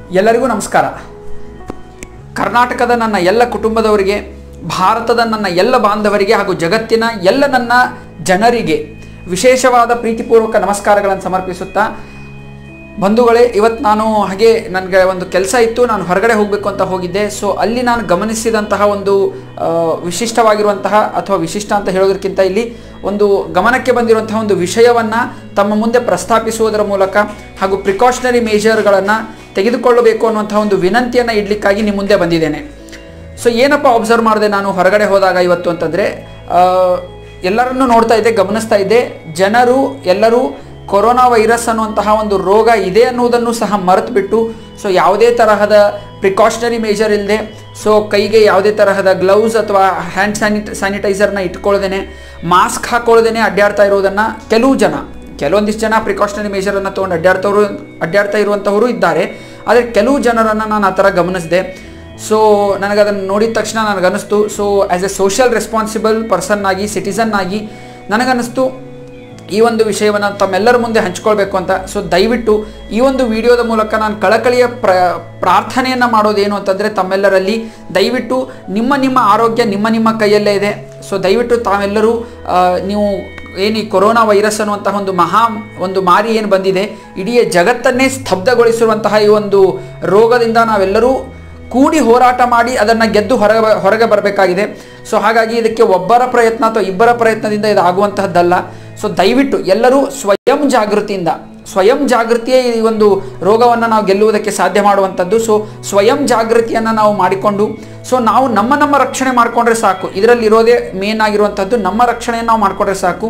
ಎಲ್ಲರಿಗೂ ನಮಸ್ಕಾರ ಕರ್ನಾಟಕದ ನನ್ನ ಎಲ್ಲ ಕುಟುಂಬದವರಿಗೆ ಭಾರತದ ನನ್ನ ಎಲ್ಲ ಬಾಂಧವರಿಗೆ ಹಾಗೂ ಜಗತ್ತಿನ ಎಲ್ಲ ನನ್ನ ಜನರಿಗೆ ವಿಶೇಷವಾದ ಪ್ರೀತಿಪೂರ್ವಕ ನಮಸ್ಕಾರಗಳನ್ನು ಸಮರ್ಪಿಸುತ್ತಾ ಬಂಧುಗಳೇ ಇವತ್ತು ನಾನು ಹಾಗೆ ನನಗೆ ಒಂದು ಕೆಲಸ ಇತ್ತು ನಾನು ಹೊರಗಡೆ ಹೋಗಬೇಕು ಅಂತ ಹೋಗಿದ್ದೆ ಸೊ ಅಲ್ಲಿ ನಾನು ಗಮನಿಸಿದಂತಹ ಒಂದು ಆ, ವಿಶಿಷ್ಟವಾಗಿರುವಂತಹ ಅಥವಾ ವಿಶಿಷ್ಟ ಅಂತ ಹೇಳೋದಕ್ಕಿಂತ ಇಲ್ಲಿ ಒಂದು ಗಮನಕ್ಕೆ ಬಂದಿರುವಂತಹ ಒಂದು ವಿಷಯವನ್ನು ತಮ್ಮ ಮುಂದೆ ಪ್ರಸ್ತಾಪಿಸುವುದರ ಮೂಲಕ ಹಾಗೂ ಪ್ರಿಕಾಷನರಿ ಮೇಜರ್ಗಳನ್ನು ತೆಗೆದುಕೊಳ್ಳಬೇಕು ಅನ್ನುವಂತಹ ಒಂದು ವಿನಂತಿಯನ್ನು ಇಡ್ಲಿಕ್ಕಾಗಿ ನಿಮ್ಮ ಮುಂದೆ ಬಂದಿದ್ದೇನೆ ಸೊ ಏನಪ್ಪ ಅಬ್ಸರ್ವ್ ಮಾಡಿದೆ ನಾನು ಹೊರಗಡೆ ಹೋದಾಗ ಇವತ್ತು ಅಂತಂದರೆ ಎಲ್ಲರನ್ನೂ ನೋಡ್ತಾ ಇದ್ದೆ ಗಮನಿಸ್ತಾ ಇದ್ದೆ ಜನರು ಎಲ್ಲರೂ ಕೊರೋನಾ ವೈರಸ್ ಅನ್ನುವಂತಹ ಒಂದು ರೋಗ ಇದೆ ಅನ್ನುವುದನ್ನು ಸಹ ಮರೆತುಬಿಟ್ಟು ಸೊ ಯಾವುದೇ ತರಹದ ಪ್ರಿಕಾಷನರಿ ಮೇಜರ್ ಇಲ್ಲದೆ ಸೊ ಕೈಗೆ ಯಾವುದೇ ತರಹದ ಗ್ಲೌಸ್ ಅಥವಾ ಹ್ಯಾಂಡ್ ಸ್ಯಾನಿಟ್ ಸ್ಯಾನಿಟೈಸರ್ನ ಇಟ್ಕೊಳ್ದೇನೆ ಮಾಸ್ಕ್ ಹಾಕೊಳ್ದೇನೆ ಅಡ್ಡಾಡ್ತಾ ಇರೋದನ್ನು ಕೆಲವು ಜನ ಕೆಲವೊಂದಿಷ್ಟು ಜನ ಪ್ರಿಕಾಷನರಿ ಮೇಜರನ್ನು ತೊಗೊಂಡು ಅಡ್ಡಾಡ್ತವರು ಅಡ್ಡಾಡ್ತಾ ಇರುವಂಥವರು ಇದ್ದಾರೆ ಆದರೆ ಕೆಲವು ಜನರನ್ನು ನಾನು ಆ ಥರ ಗಮನಿಸಿದೆ ಸೊ ನನಗದನ್ನು ನೋಡಿದ ತಕ್ಷಣ ನನಗನ್ನಿಸ್ತು so as a social responsible person ಆಗಿ ಸಿಟಿಸನ್ ಆಗಿ ನನಗನ್ನಿಸ್ತು ಈ ಒಂದು ವಿಷಯವನ್ನು ತಮ್ಮೆಲ್ಲರ ಮುಂದೆ ಹಂಚ್ಕೊಳ್ಬೇಕು ಅಂತ ಸೊ ದಯವಿಟ್ಟು ಈ ಒಂದು ವಿಡಿಯೋದ ಮೂಲಕ ನಾನು ಕಳಕಳಿಯ ಪ್ರ ಪ್ರಾರ್ಥನೆಯನ್ನು ಮಾಡೋದೇನು ಅಂತಂದರೆ ತಮ್ಮೆಲ್ಲರಲ್ಲಿ ದಯವಿಟ್ಟು ನಿಮ್ಮ ನಿಮ್ಮ ಆರೋಗ್ಯ ನಿಮ್ಮ ನಿಮ್ಮ ಕೈಯಲ್ಲೇ ಇದೆ ಸೊ ದಯವಿಟ್ಟು ತಾವೆಲ್ಲರೂ ಆ, ನೀವು ಏನು ಈ ಕೊರೋನಾ ವೈರಸ್ ಅನ್ನುವಂತಹ ಒಂದು ಮಹಾ ಒಂದು ಮಾರಿ ಏನು ಬಂದಿದೆ ಇಡೀ ಜಗತ್ತನ್ನೇ ಸ್ತಬ್ಧಗೊಳಿಸಿರುವಂತಹ ಈ ಒಂದು ರೋಗದಿಂದ ನಾವೆಲ್ಲರೂ ಕೂಡಿ ಹೋರಾಟ ಮಾಡಿ ಅದನ್ನು ಗೆದ್ದು ಹೊರಗೆ ಬ- ಹೊರಗೆ ಬರಬೇಕಾಗಿದೆ ಸೊ ಹಾಗಾಗಿ ಇದಕ್ಕೆ ಒಬ್ಬರ ಪ್ರಯತ್ನ ಅಥವಾ ಇಬ್ಬರ ಪ್ರಯತ್ನದಿಂದ ಇದು ಆಗುವಂತಹದ್ದಲ್ಲ ಸೊ ದಯವಿಟ್ಟು ಎಲ್ಲರೂ ಸ್ವಯಂ ಜಾಗೃತಿಯಿಂದ ಸ್ವಯಂ ಜಾಗೃತಿಯೇ ಈ ಒಂದು ರೋಗವನ್ನು ನಾವು ಗೆಲ್ಲುವುದಕ್ಕೆ ಸಾಧ್ಯ ಮಾಡುವಂಥದ್ದು ಸೊ ಸ್ವಯಂ ಜಾಗೃತಿಯನ್ನು ನಾವು ಮಾಡಿಕೊಂಡು ಸೊ ನಾವು ನಮ್ಮ ನಮ್ಮ ರಕ್ಷಣೆ ಮಾಡಿಕೊಂಡ್ರೆ ಸಾಕು ಇದರಲ್ಲಿ ಇರೋದೇ ಮೇನ್ ಆಗಿರುವಂಥದ್ದು ನಮ್ಮ ರಕ್ಷಣೆಯನ್ನು ನಾವು ಮಾಡಿಕೊಂಡ್ರೆ ಸಾಕು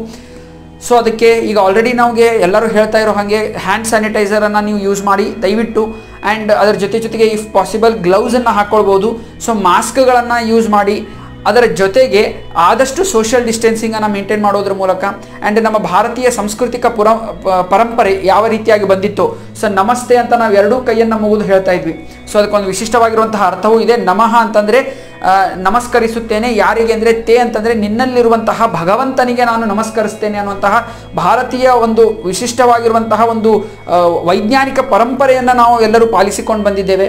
ಸೊ ಅದಕ್ಕೆ ಈಗ ಆಲ್ರೆಡಿ ನಮಗೆ ಎಲ್ಲರೂ ಹೇಳ್ತಾ ಇರೋ ಹಾಗೆ ಹ್ಯಾಂಡ್ ಸ್ಯಾನಿಟೈಸರನ್ನು ನೀವು ಯೂಸ್ ಮಾಡಿ ದಯವಿಟ್ಟು ಆ್ಯಂಡ್ ಅದರ ಜೊತೆ ಜೊತೆಗೆ ಇಫ್ ಪಾಸಿಬಲ್ ಗ್ಲೌಸನ್ನು ಹಾಕ್ಕೊಳ್ಬೋದು ಸೊ ಮಾಸ್ಕ್ಗಳನ್ನು ಯೂಸ್ ಮಾಡಿ ಅದರ ಜೊತೆಗೆ ಆದಷ್ಟು ಸೋಷಿಯಲ್ ಡಿಸ್ಟೆನ್ಸಿಂಗನ್ನು ಮೇಂಟೈನ್ ಮಾಡೋದ್ರ ಮೂಲಕ ಆ್ಯಂಡ್ ನಮ್ಮ ಭಾರತೀಯ ಸಾಂಸ್ಕೃತಿಕ ಪುರ ಪ- ಪರಂಪರೆ ಯಾವ ರೀತಿಯಾಗಿ ಬಂದಿತ್ತು ಸೊ ನಮಸ್ತೆ ಅಂತ ನಾವು ಎರಡೂ ಕೈಯನ್ನು ಮುಗಿದು ಹೇಳ್ತಾ ಇದ್ವಿ ಸೊ ಅದಕ್ಕೊಂದು ವಿಶಿಷ್ಟವಾಗಿರುವಂತಹ ಅರ್ಥವೂ ಇದೆ ನಮಃ ಅಂತಂದರೆ ಆ, ನಮಸ್ಕರಿಸುತ್ತೇನೆ ಯಾರಿಗೆ ಅಂದರೆ ತೇ ಅಂತಂದರೆ ನಿನ್ನಲ್ಲಿರುವಂತಹ ಭಗವಂತನಿಗೆ ನಾನು ನಮಸ್ಕರಿಸ್ತೇನೆ ಅನ್ನುವಂತಹ ಭಾರತೀಯ ಒಂದು ವಿಶಿಷ್ಟವಾಗಿರುವಂತಹ ಒಂದು ಆ, ವೈಜ್ಞಾನಿಕ ಪರಂಪರೆಯನ್ನು ನಾವು ಎಲ್ಲರೂ ಪಾಲಿಸಿಕೊಂಡು ಬಂದಿದ್ದೇವೆ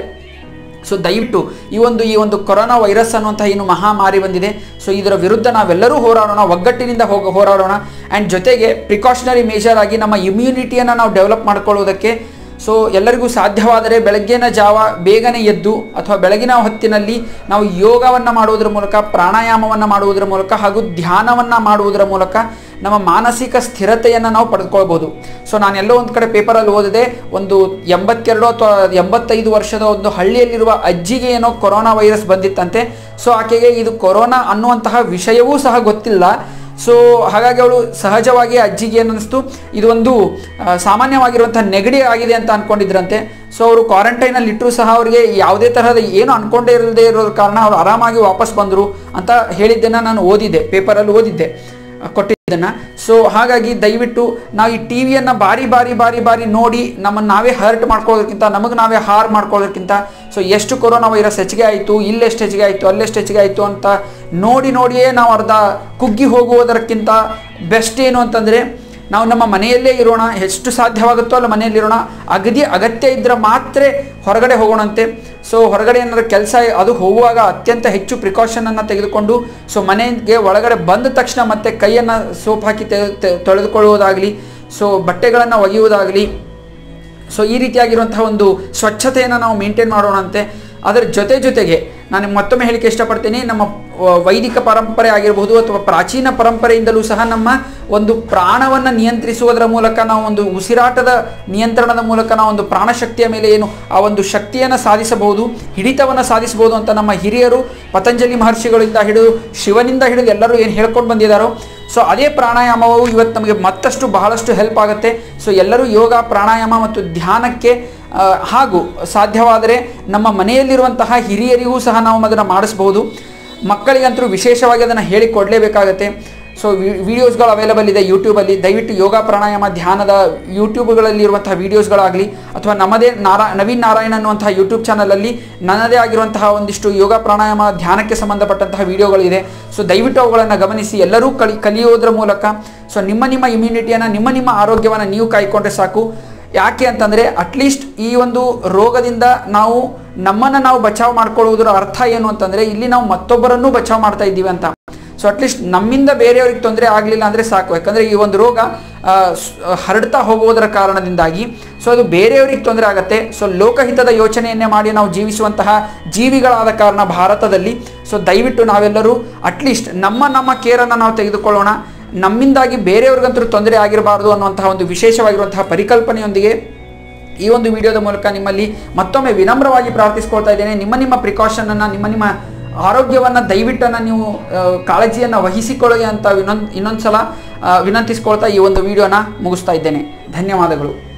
ಸೊ ದಯವಿಟ್ಟು ಈ ಒಂದು ಈ ಒಂದು ಕೊರೋನಾ ವೈರಸ್ ಅನ್ನುವಂತಹ ಏನು ಮಹಾಮಾರಿ ಬಂದಿದೆ ಸೊ ಇದರ ವಿರುದ್ಧ ನಾವೆಲ್ಲರೂ ಹೋರಾಡೋಣ ಒಗ್ಗಟ್ಟಿನಿಂದ ಹೋಗ ಹೋರಾಡೋಣ ಆ್ಯಂಡ್ ಜೊತೆಗೆ ಪ್ರಿಕಾಷನರಿ ಮೇಜರ್ ಆಗಿ ನಮ್ಮ ಇಮ್ಯುನಿಟಿಯನ್ನು ನಾವು ಡೆವಲಪ್ ಮಾಡ್ಕೊಳ್ಳೋದಕ್ಕೆ ಸೊ ಎಲ್ಲರಿಗೂ ಸಾಧ್ಯವಾದರೆ ಬೆಳಗ್ಗಿನ ಜಾವ ಬೇಗನೆ ಎದ್ದು ಅಥವಾ ಬೆಳಗಿನ ಹೊತ್ತಿನಲ್ಲಿ ನಾವು ಯೋಗವನ್ನು ಮಾಡುವುದರ ಮೂಲಕ ಪ್ರಾಣಾಯಾಮವನ್ನು ಮಾಡುವುದರ ಮೂಲಕ ಹಾಗೂ ಧ್ಯಾನವನ್ನು ಮಾಡುವುದರ ಮೂಲಕ ನಮ್ಮ ಮಾನಸಿಕ ಸ್ಥಿರತೆಯನ್ನು ನಾವು ಪಡೆದುಕೊಳ್ಬೋದು ಸೊ ನಾನು ಎಲ್ಲೋ ಒಂದು ಕಡೆ ಪೇಪರಲ್ಲಿ ಓದಿದೆ ಒಂದು ಎಂಬತ್ತೆರಡು ಅಥವಾ ಎಂಬತ್ತೈದು ವರ್ಷದ ಒಂದು ಹಳ್ಳಿಯಲ್ಲಿರುವ ಅಜ್ಜಿಗೆ ಏನೋ ಕೊರೋನಾ ವೈರಸ್ ಬಂದಿತ್ತಂತೆ ಸೊ ಆಕೆಗೆ ಇದು ಕೊರೋನಾ ಅನ್ನುವಂತಹ ವಿಷಯವೂ ಸಹ ಗೊತ್ತಿಲ್ಲ ಸೊ ಹಾಗಾಗಿ ಅವಳು ಸಹಜವಾಗಿ ಅಜ್ಜಿಗೆ ಏನನ್ನಿಸ್ತು ಇದು ಒಂದು ಆ, ಸಾಮಾನ್ಯವಾಗಿರುವಂತಹ ನೆಗಡಿ ಆಗಿದೆ ಅಂತ ಅನ್ಕೊಂಡಿದ್ರಂತೆ ಸೊ ಅವರು ಕ್ವಾರಂಟೈನಲ್ಲಿ ಇಟ್ಟರು ಸಹ ಅವರಿಗೆ ಯಾವುದೇ ತರಹದ ಏನು ಅನ್ಕೊಂಡೇ ಇರದೇ ಇರೋ ಕಾರಣ ಅವರು ಆರಾಮಾಗಿ ವಾಪಸ್ ಬಂದರು ಅಂತ ಹೇಳಿದ್ದನ್ನು ನಾನು ಓದಿದ್ದೆ ಪೇಪರಲ್ಲಿ ಓದಿದ್ದೆ ಕೊಟ್ಟಿದ್ದನ್ನು ಸೊ ಹಾಗಾಗಿ ದಯವಿಟ್ಟು ನಾವು ಈ ಟಿ ವಿಯನ್ನು ಬಾರಿ ಬಾರಿ ಬಾರಿ ಬಾರಿ ನೋಡಿ ನಮ್ಮನ್ನು ನಾವೇ ಹರ್ಟ್ ಮಾಡ್ಕೊಳ್ಳೋದಕ್ಕಿಂತ ನಮಗೆ ನಾವೇ ಹಾರ್ ಮಾಡ್ಕೊಳ್ಳೋದಕ್ಕಿಂತ ಸೊ ಎಷ್ಟು ಕೊರೋನಾ ವೈರಸ್ ಹೆಚ್ಚಿಗೆ ಆಯಿತು ಇಲ್ಲೆಷ್ಟು ಹೆಚ್ಚಿಗೆ ಆಯಿತು ಅಲ್ಲೆಷ್ಟು ಹೆಚ್ಚಿಗೆ ಆಯಿತು ಅಂತ ನೋಡಿ ನೋಡಿಯೇ ನಾವು ಅರ್ಧ ಕುಗ್ಗಿ ಹೋಗುವುದಕ್ಕಿಂತ ಬೆಸ್ಟ್ ಏನು ಅಂತಂದರೆ ನಾವು ನಮ್ಮ ಮನೆಯಲ್ಲೇ ಇರೋಣ ಎಷ್ಟು ಸಾಧ್ಯವಾಗುತ್ತೋ ಅಲ್ಲ ಮನೆಯಲ್ಲಿರೋಣ ಅಗದಿ ಅಗತ್ಯ ಇದ್ದರೆ ಮಾತ್ರ ಹೊರಗಡೆ ಹೋಗೋಣಂತೆ ಸೊ ಹೊರಗಡೆ ಏನಾದ್ರು ಕೆಲಸ ಅದು ಹೋಗುವಾಗ ಅತ್ಯಂತ ಹೆಚ್ಚು ಪ್ರಿಕಾಷನನ್ನು ತೆಗೆದುಕೊಂಡು ಸೊ ಮನೆಗೆ ಒಳಗಡೆ ಬಂದ ತಕ್ಷಣ ಮತ್ತೆ ಕೈಯನ್ನು ಸೋಪ್ ಹಾಕಿ ತೆ ತೆ- ತೊಳೆದುಕೊಳ್ಳುವುದಾಗಲಿ ಸೊ ಬಟ್ಟೆಗಳನ್ನು ಒಗೆಯುವುದಾಗಲಿ ಸೊ ಈ ರೀತಿಯಾಗಿರುವಂತಹ ಒಂದು ಸ್ವಚ್ಛತೆಯನ್ನು ನಾವು ಮೇಂಟೈನ್ ಮಾಡೋಣಂತೆ ಅದರ ಜೊತೆ ಜೊತೆಗೆ ನಾನು ಮತ್ತೊಮ್ಮೆ ಹೇಳಿಕೆ ಇಷ್ಟಪಡ್ತೀನಿ ನಮ್ಮ ವ- ವೈದಿಕ ಪರಂಪರೆ ಆಗಿರಬಹುದು ಅಥವಾ ಪ್ರಾಚೀನ ಪರಂಪರೆಯಿಂದಲೂ ಸಹ ನಮ್ಮ ಒಂದು ಪ್ರಾಣವನ್ನು ನಿಯಂತ್ರಿಸುವುದರ ಮೂಲಕ ನಾವು ಒಂದು ಉಸಿರಾಟದ ನಿಯಂತ್ರಣದ ಮೂಲಕ ನಾವು ಒಂದು ಪ್ರಾಣಶಕ್ತಿಯ ಮೇಲೆ ಏನು ಆ ಒಂದು ಶಕ್ತಿಯನ್ನು ಸಾಧಿಸಬಹುದು ಹಿಡಿತವನ್ನು ಸಾಧಿಸಬಹುದು ಅಂತ ನಮ್ಮ ಹಿರಿಯರು ಪತಂಜಲಿ ಮಹರ್ಷಿಗಳಿಂದ ಹಿಡಿದು ಶಿವನಿಂದ ಹಿಡಿದು ಎಲ್ಲರೂ ಏನು ಹೇಳ್ಕೊಂಡು ಬಂದಿದ್ದಾರೋ ಸೊ ಅದೇ ಪ್ರಾಣಾಯಾಮವು ಇವತ್ತು ನಮಗೆ ಮತ್ತಷ್ಟು ಬಹಳಷ್ಟು ಹೆಲ್ಪ್ ಆಗುತ್ತೆ ಸೊ ಎಲ್ಲರೂ ಯೋಗ ಪ್ರಾಣಾಯಾಮ ಮತ್ತು ಧ್ಯಾನಕ್ಕೆ ಆ, ಹಾಗೂ ಸಾಧ್ಯವಾದರೆ ನಮ್ಮ ಮನೆಯಲ್ಲಿರುವಂತಹ ಹಿರಿಯರಿಗೂ ಸಹ ನಾವು ಅದನ್ನು ಮಾಡಿಸ್ಬೋದು ಮಕ್ಕಳಿಗಂತೂ ವಿಶೇಷವಾಗಿ ಅದನ್ನು ಹೇಳಿಕೊಡಲೇಬೇಕಾಗತ್ತೆ ಸೊ ವಿಡಿಯೋಸ್ಗಳು ಅವೈಲಬಲ್ ಇದೆ ಯೂಟ್ಯೂಬಲ್ಲಿ ದಯವಿಟ್ಟು ಯೋಗ ಪ್ರಾಣಾಯಾಮ ಧ್ಯಾನದ ಯೂಟ್ಯೂಬ್ಗಳಲ್ಲಿರುವಂತಹ ವೀಡಿಯೋಸ್ಗಳಾಗಲಿ ಅಥವಾ ನಮ್ಮದೇ ನಾರಾ ನವೀನ್ ನಾರಾಯಣ್ ಅನ್ನುವಂತಹ ಯೂಟ್ಯೂಬ್ ಚಾನಲಲ್ಲಿ ನನ್ನದೇ ಆಗಿರುವಂತಹ ಒಂದಿಷ್ಟು ಯೋಗ ಪ್ರಾಣಾಯಾಮ ಧ್ಯಾನಕ್ಕೆ ಸಂಬಂಧಪಟ್ಟಂತಹ ವಿಡಿಯೋಗಳಿದೆ ಸೊ ದಯವಿಟ್ಟು ಅವುಗಳನ್ನು ಗಮನಿಸಿ ಎಲ್ಲರೂ ಕಲಿ ಕಲಿಯೋದ್ರ ಮೂಲಕ ಸೊ ನಿಮ್ಮ ನಿಮ್ಮ ಇಮ್ಯುನಿಟಿಯನ್ನು ನಿಮ್ಮ ನಿಮ್ಮ ಆರೋಗ್ಯವನ್ನು ನೀವು ಕಾಯ್ಕೊಂಡ್ರೆ ಸಾಕು ಯಾಕೆ ಅಂತಂದರೆ ಅಟ್ಲೀಸ್ಟ್ ಈ ಒಂದು ರೋಗದಿಂದ ನಾವು ನಮ್ಮನ್ನು ನಾವು ಬಚಾವ್ ಮಾಡ್ಕೊಳ್ಳುವುದರ ಅರ್ಥ ಏನು ಅಂತಂದರೆ ಇಲ್ಲಿ ನಾವು ಮತ್ತೊಬ್ಬರನ್ನು ಬಚಾವ್ ಮಾಡ್ತಾ ಇದ್ದೀವಿ ಅಂತ ಸೊ ಅಟ್ಲೀಸ್ಟ್ ನಮ್ಮಿಂದ ಬೇರೆಯವ್ರಿಗೆ ತೊಂದರೆ ಆಗಲಿಲ್ಲ ಅಂದರೆ ಸಾಕು ಯಾಕಂದರೆ ಈ ಒಂದು ರೋಗ ಆ, ಸ್- ಹರಡ್ತಾ ಹೋಗುವುದರ ಕಾರಣದಿಂದಾಗಿ ಸೊ ಅದು ಬೇರೆಯವ್ರಿಗೆ ತೊಂದರೆ ಆಗುತ್ತೆ ಸೊ ಲೋಕಹಿತದ ಯೋಚನೆಯನ್ನೇ ಮಾಡಿ ನಾವು ಜೀವಿಸುವಂತಹ ಜೀವಿಗಳಾದ ಕಾರಣ ಭಾರತದಲ್ಲಿ ಸೊ ದಯವಿಟ್ಟು ನಾವೆಲ್ಲರೂ ಅಟ್ಲೀಸ್ಟ್ ನಮ್ಮ ನಮ್ಮ ಕೇರನ್ನು ನಾವು ತೆಗೆದುಕೊಳ್ಳೋಣ ನಮ್ಮಿಂದಾಗಿ ಬೇರೆಯವ್ರಿಗಂತೂ ತೊಂದರೆ ಆಗಿರಬಾರ್ದು ಅನ್ನುವಂತಹ ಒಂದು ವಿಶೇಷವಾಗಿರುವಂತಹ ಪರಿಕಲ್ಪನೆಯೊಂದಿಗೆ ಈ ಒಂದು ವಿಡಿಯೋದ ಮೂಲಕ ನಿಮ್ಮಲ್ಲಿ ಮತ್ತೊಮ್ಮೆ ವಿನಮ್ರವಾಗಿ ಪ್ರಾರ್ಥಿಸ್ಕೊಳ್ತಾ ಇದ್ದೇನೆ ನಿಮ್ಮ ನಿಮ್ಮ ಪ್ರಿಕಾಷನ್ ಅನ್ನ ನಿಮ್ಮ ನಿಮ್ಮ ಆರೋಗ್ಯವನ್ನ ದಯವಿಟ್ಟನ್ನ ನೀವು ಆ, ಕಾಳಜಿಯನ್ನ ವಹಿಸಿಕೊಳ್ಳಿ ಅಂತ ಇನ್ನೊಂದು ಇನ್ನೊಂದ್ಸಲ ಆ, ವಿನಂತಿಸ್ಕೊಳ್ತಾ ಈ ಒಂದು ವಿಡಿಯೋನ ಮುಗಿಸ್ತಾ ಇದ್ದೇನೆ ಧನ್ಯವಾದಗಳು